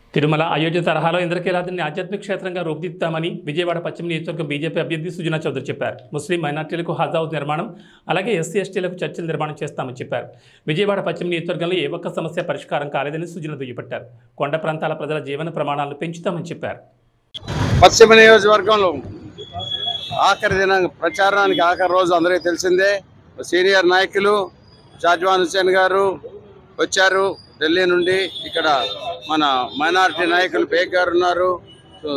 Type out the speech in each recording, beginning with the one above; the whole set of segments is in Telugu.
తిరుమల అయోధ్య తరహాలో ఇంద్రకీలాద్రిని ఆధ్యాత్మిక క్షేత్రంగా రూపుదిద్దుతామని విజయవాడ పశ్చిమ నియోజకవర్గం బీజేపీ అభ్యర్థి సుజనా చౌదరి చెప్పారు ముస్లిం మైనార్టీలకు హజ్ హౌస్ నిర్మాణం అలాగే ఎస్సీ ఎస్టీలకు చర్చల నిర్మాణం చేస్తామని చెప్పారు విజయవాడ పశ్చిమ నియోజకవర్గంలో ఏ ఒక్క సమస్య పరిష్కారం కాలేదని సుజన దుయ్యబట్టారు కొండ ప్రాంతాల ప్రజల జీవన ప్రమాణాలను పెంచుతామని చెప్పారు పశ్చిమ నియోజకవర్గంలో ఆఖరి దిన ప్రచారానికి ఆఖరి రోజు అందరికీ తెలిసిందే సీనియర్ నాయకులు షాజ్వాన్ హుసేన్ గారు వచ్చారు ఢిల్లీ నుండి ఇక్కడ మన మైనారిటీ నాయకులు బేగ్ గారు ఉన్నారు సో,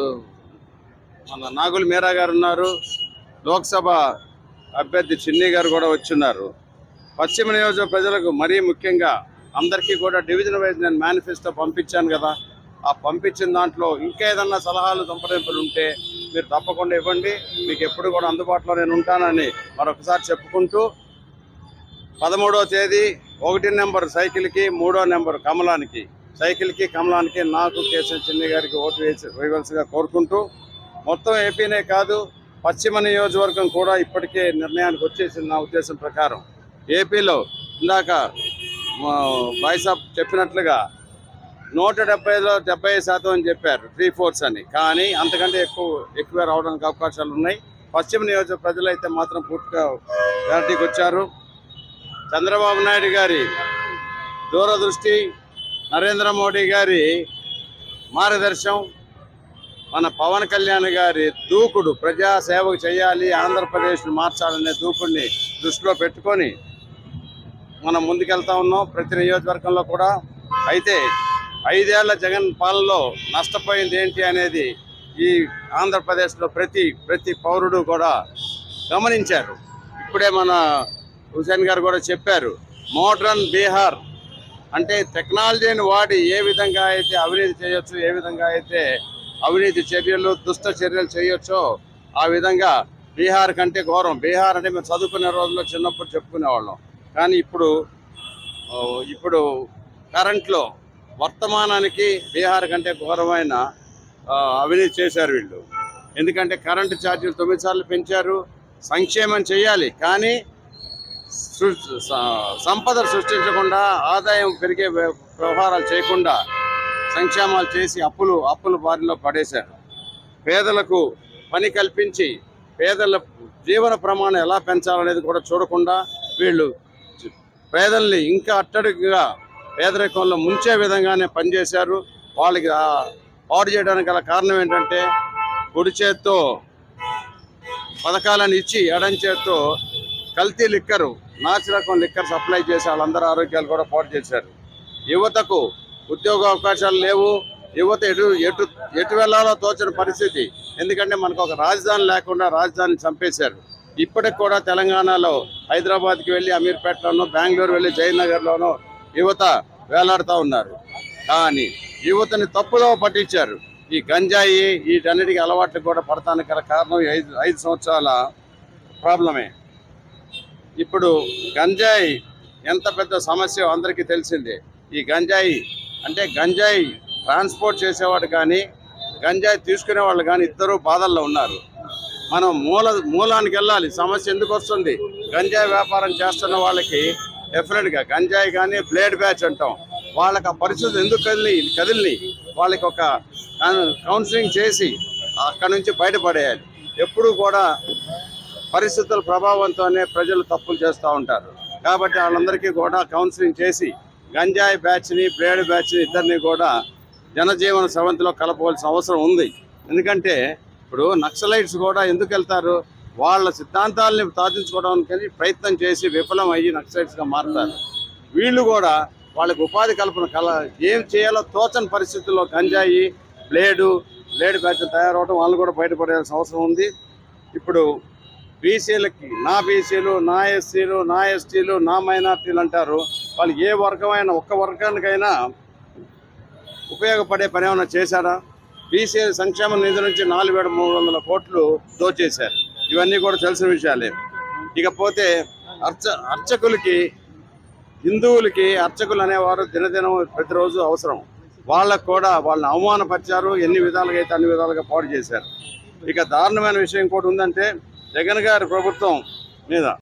మన నాగుల్ మీరా గారు ఉన్నారు లోక్సభ అభ్యర్థి చిన్ని గారు కూడా వచ్చున్నారు పశ్చిమ నియోజక ప్రజలకు మరీ ముఖ్యంగా అందరికీ కూడా డివిజన్ వైజ్ నేను మేనిఫెస్టో పంపించాను కదా ఆ పంపించిన దాంట్లో ఇంకా ఏదన్నా సలహాలు సంప్రదింపులు ఉంటే మీరు తప్పకుండా ఇవ్వండి మీకు ఎప్పుడు కూడా అందుబాటులో నేను ఉంటానని మరొకసారి చెప్పుకుంటూ పదమూడవ తేదీ ఒకటి నెంబర్ సైకిల్కి మూడో నెంబర్ కమలానికి సైకిల్కి కమలానికి నాకు కేసీఆర్ చిన్ని గారికి ఓటు వేసి వేయవలసిగా కోరుకుంటూ మొత్తం ఏపీనే కాదు పశ్చిమ నియోజకవర్గం కూడా ఇప్పటికే నిర్ణయానికి వచ్చేసింది నా ఉద్దేశం ప్రకారం ఏపీలో ఇందాక బాయ్సాబ్ చెప్పినట్లుగా నూట డెబ్బైలో డెబ్బై శాతం అని చెప్పారు త్రీ ఫోర్స్ అని కానీ అంతకంటే ఎక్కువ ఎక్కువ రావడానికి అవకాశాలు ఉన్నాయి పశ్చిమ నియోజక ప్రజలైతే మాత్రం పూర్తిగా క్లారిటీకి వచ్చారు చంద్రబాబు నాయుడు గారి దూరదృష్టి నరేంద్ర మోడీ గారి మార్గదర్శనం మన పవన్ కళ్యాణ్ గారి దూకుడు ప్రజా సేవకు చేయాలి ఆంధ్రప్రదేశ్ను మార్చాలనే దూకుడిని దృష్టిలో పెట్టుకొని మనం ముందుకెళ్తా ఉన్నాం ప్రతి నియోజకవర్గంలో కూడా అయితే ఐదేళ్ల జగన్ పాలనలో నష్టపోయింది ఏంటి అనేది ఈ ఆంధ్రప్రదేశ్లో ప్రతి ప్రతి పౌరుడు కూడా గమనించారు ఇప్పుడే మన హుసేన్ గారు కూడా చెప్పారు మోడ్రన్ బీహార్ అంటే టెక్నాలజీని వాడి ఏ విధంగా అయితే అవినీతి చేయొచ్చు ఏ విధంగా అయితే అవినీతి చర్యలు దుష్ట చర్యలు చేయొచ్చో ఆ విధంగా బీహార్ కంటే ఘోరం బీహార్ అంటే మేము చదువుకునే రోజుల్లో చిన్నప్పుడు చెప్పుకునేవాళ్ళం కానీ ఇప్పుడు ఆ, ఇప్పుడు కరెంట్లో వర్తమానానికి బీహార్ కంటే ఘోరమైన ఆ, అవినీతి చేశారు వీళ్ళు ఎందుకంటే కరెంటు ఛార్జీలు తొమ్మిది సార్లు పెంచారు సంక్షేమం చేయాలి కానీ సృ- స- సంపద సృష్టించకుండా ఆదాయం పెరిగే వ్య- వ్యవహారాలు చేయకుండా సంక్షేమాలు చేసి అప్పులు అప్పుల బారిలో పడేశారు పేదలకు పని కల్పించి పేదల జీవన ప్రమాణం ఎలా పెంచాలనేది కూడా చూడకుండా వీళ్ళు జ- పేదల్ని ఇంకా అట్టడుగుగా పేదరికంలో ముంచే విధంగానే పనిచేశారు వాళ్ళకి ఆ పాడు చేయడానికి గల కారణం ఏంటంటే కుడి చేత్తో పథకాలను ఇచ్చి ఎడం చేత్తో కల్తీ లిక్కరు నాచి రకం లిక్కర్ సప్లై చేసి వాళ్ళందరి ఆరోగ్యాలు కూడా పాడు చేశారు యువతకు ఉద్యోగ అవకాశాలు లేవు యువత ఎటు ఎటు ఎటు వెళ్ళాలో తోచని పరిస్థితి ఎందుకంటే మనకు ఒక రాజధాని లేకుండా రాజధాని చంపేశారు ఇప్పటికి కూడా తెలంగాణలో హైదరాబాద్కి వెళ్ళి అమీర్పేటలోనో బెంగళూరు వెళ్ళి జయనగర్లోనో యువత వేలాడుతూ ఉన్నారు కానీ యువతని తప్పుదో పట్టించారు ఈ గంజాయి వీటన్నిటికీ అలవాట్లు కూడా పడటానికి గల కారణం ఈ ఐదు ఐదు సంవత్సరాల ప్రాబ్లమే ఇప్పుడు గంజాయి ఎంత పెద్ద సమస్య అందరికీ తెలిసిందే ఈ గంజాయి అంటే గంజాయి ట్రాన్స్పోర్ట్ చేసేవాడు కానీ గంజాయి తీసుకునే వాళ్ళు కానీ ఇద్దరు బాధల్లో ఉన్నారు మనం మూల మూలానికి వెళ్ళాలి సమస్య ఎందుకు వస్తుంది గంజాయి వ్యాపారం చేస్తున్న వాళ్ళకి డెఫినెట్గా గంజాయి కానీ బ్లేడ్ బ్యాచ్ అంటాం వాళ్ళకి ఆ పరిస్థితులు ఎందుకు కదిలి కదిలి వాళ్ళకి ఒక కౌన్సిలింగ్ చేసి అక్కడి నుంచి బయటపడేయాలి ఎప్పుడు కూడా పరిస్థితుల ప్రభావంతోనే ప్రజలు తప్పులు చేస్తూ ఉంటారు కాబట్టి వాళ్ళందరికీ కూడా కౌన్సిలింగ్ చేసి గంజాయి బ్యాచ్ని బ్లేడ్ బ్యాచ్ని ఇద్దరిని కూడా జనజీవన సవంతిలో కలపవలసిన అవసరం ఉంది ఎందుకంటే ఇప్పుడు నక్సలైట్స్ కూడా ఎందుకు వెళ్తారు వాళ్ళ సిద్ధాంతాలని సాధించుకోవడానికి ప్రయత్నం చేసి విఫలం అయ్యి నక్సలైట్స్గా మారుతారు వీళ్ళు కూడా వాళ్ళకి ఉపాధి కల్పన కల ఏం చేయాలో తోచని పరిస్థితుల్లో గంజాయి బ్లేడు బ్లేడ్ బ్యాచ్ తయారవడం వాళ్ళు కూడా బయటపడాల్సిన అవసరం ఉంది ఇప్పుడు బీసీలకి నా బీసీలు నా ఎస్సీలు నా ఎస్టీలు నా మైనార్టీలు అంటారు వాళ్ళు ఏ వర్గమైన ఒక్క వర్గానికైనా ఉపయోగపడే పని ఏమైనా చేశారా బీసీ సంక్షేమ నిధి నుంచి నాలుగు వేల మూడు వందల కోట్లు దోచేశారు ఇవన్నీ కూడా తెలిసిన విషయాలే ఇకపోతే అర్చ అర్చకులకి హిందువులకి అర్చకులు అనేవారు దినదినం ప్రతిరోజు అవసరం వాళ్ళకు కూడా వాళ్ళని అవమానపరిచారు ఎన్ని విధాలుగా అయితే అన్ని విధాలుగా పాడు చేశారు ఇక దారుణమైన విషయం కూడా ఉందంటే జగన్ గారి ప్రభుత్వం మీద